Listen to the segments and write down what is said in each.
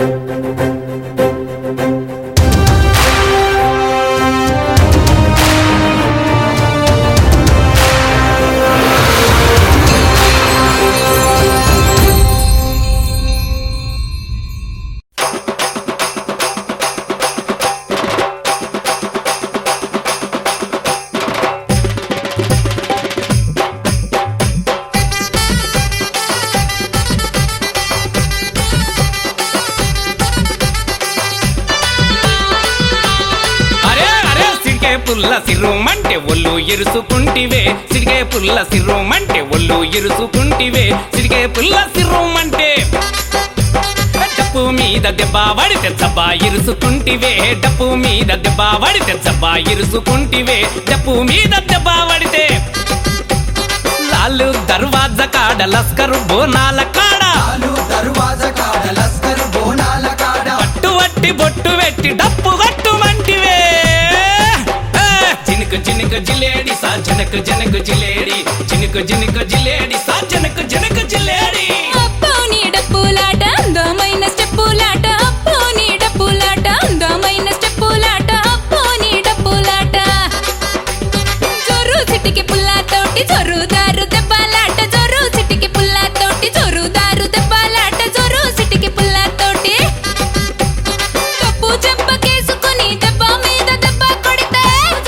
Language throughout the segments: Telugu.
అరే అరే సిరిగే పుల్ల సిర్రుమంటే ఒళ్ళు ఇరుసుకుంటివే సిరిగే పుల్ల సిర్రుమంటే ఒళ్ళు ఇరుసుకుంటివే సిరిగే పుల్ల సిర్రుమంటే డప్పు మీద దెబ్బ పడితే చబ్బా ఇరుసుకుంటివే డప్పు మీద దెబ్బ పడితే చబ్బా ఇరుసుకుంటివే డప్పు మీద దెబ్బ పడితే లాలు దర్వాజ కాడ లస్కరు బోనాల కాడ చాలు దర్వాజ కాడ లస్కర్ బోనాల కాడ పట్టు వట్టి బొట్టు పెట్టి డప్పు కొట్టుమంటివే ఏ! చినుకు చినుకు జిలేడి సా జనకు జనకు జిలేడి చినుకు చినుకు జిలేడి సా జనకు జనకు జిలేడి అప్పో నీ డప్పులాట అందమైన స్టెప్పులాట అప్పో నీ డప్పులాట అందమైన స్టెప్పులాట అప్పో నీ డప్పులాట జొర్రు సిటికి పుల్లాతోటి జొర్రుదారు దెబ్బలాట జొర్రు సిటికి పుల్లాతోటి జొర్రుదారు దెబ్బలాట జొర్రు సిటికి పుల్లాతోటి కప్పు చెంపకేసుకుని దెబ్బ మీద దెబ్బ కొడితే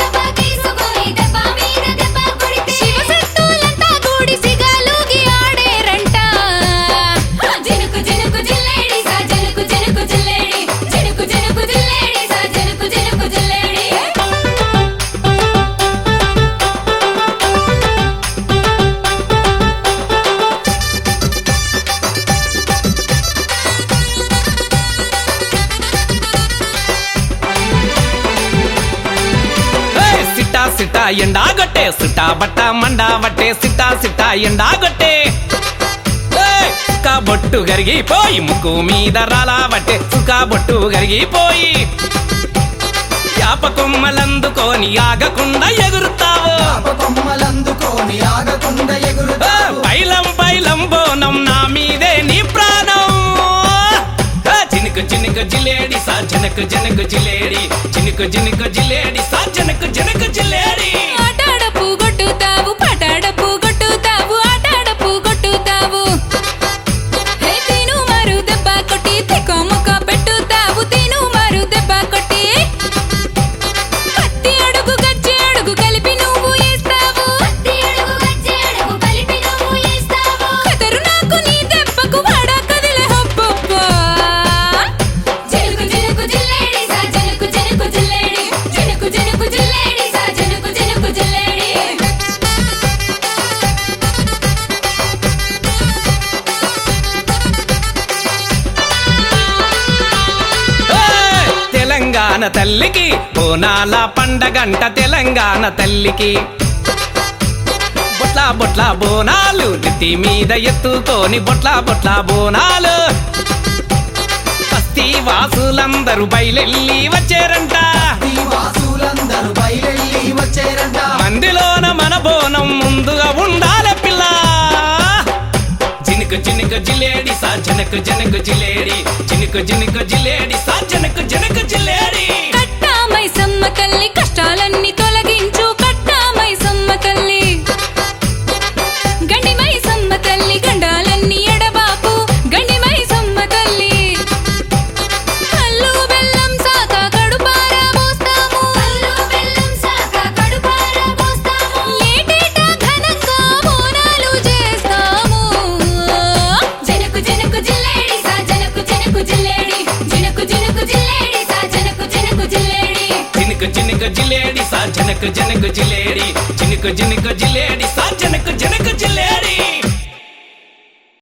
శివ శక్తులంతా కూడి సిగాలుగి ఆడేరంట జనకు జనకు జిల్లేడి సా జనకు జనకు జిల్లేడి జనకు జనకు జిల్లేడి సా జనకు జనకు జిల్లేడి ఏ! సిట్టా సిట్టా ఎండాగొట్టే సిట్టా బట్ట మండావట్టే సిట్టా సిట్టా ఎండాగొట్టే ఏ! సుక్క బొట్టు గరిగిపోయి ముక్కు మీద రాలావట్టే సుక్క బొట్టు గరిగిపోయి యాప కొమ్మలందుకొని ఆగకుండా ఎగురుతావు పాప కొమ్మలందుకోని ఆగకుండా ఏ! ఎగురుతావు పైలం పైలం బోనం నా మీదే నీ ప్రాణం ఏ! చినుకు చినుకు జిలేడి సా జనకు జనకు జిలేడి చినుకు చినుకు జిలేడి సా జనకు జనకు జిలేడి ఆటాడపు కొట్టుతావు పటాడపు కొట్టుతావు ఆటాడపు కొట్టుతావు హే తిను మరు దెబ్బ కొట్టి తికో ముక్క పెట్టుతావు తిను మరు దెబ్బ కొట్టి పత్తి అడుగు గచ్చి అడుగు కలిపి నువ్వు వేస్తావు కదరు నాకు నీ దెబ్బకు వాడ కదిలే హబ్బబ్బా జనకు జనకు జిల్లేడి సా జనకు జనకు జిల్లేడి జనకు జనకు జిల్లేడి సా జనకు జనకు జిల్లేడి ఏయ్! తెలంగాణ తల్లికి బోనాల పండగంట తెలంగాణ తల్లికి బొట్ల బొట్ల బోనాలు నెత్తి మీద ఎత్తుకొని బొట్ల బొట్ల బోనాలు బస్తీ వాసులందరూ బయలెళ్ళి వచ్చారంట ఈ వాసులందరూ బయలెళ్ళి వచ్చేరంట మందిలోన మన బోనం ముందుగా ఉండాలి పిల్ల చినుకు చినుకు జిలేడి సా జనకు జనకు జిలేడి చినుకు చినుకు జిలేడి సా జనకు జనకు జిలేడి కట్టామై సమ్మ తల్లి కష్టాలన్నీ తొలగించు కట్టామై సమ్మ తల్లి గండిమై సమ్మ తల్లి గండాలన్నీ ఎడబాపు గండిమై సమ్మ తల్లి కల్లు బెల్లం సాక కడుపార పోస్తాము ఏటేటా ఘనంగా బోనాలు చేస్తాము జనకు జనకు జిల్లేడి సా జనకు జనకు జిల్లేడి జనకు జనకు జిల్లేడి సా జనకు జనకు జిల్లేడి చినుకు చినుకు జిలేడి సా జనకు జనకు జిలేడి చినుకు చినుకు జిలేడి సా జనకు జనకు జిలేడి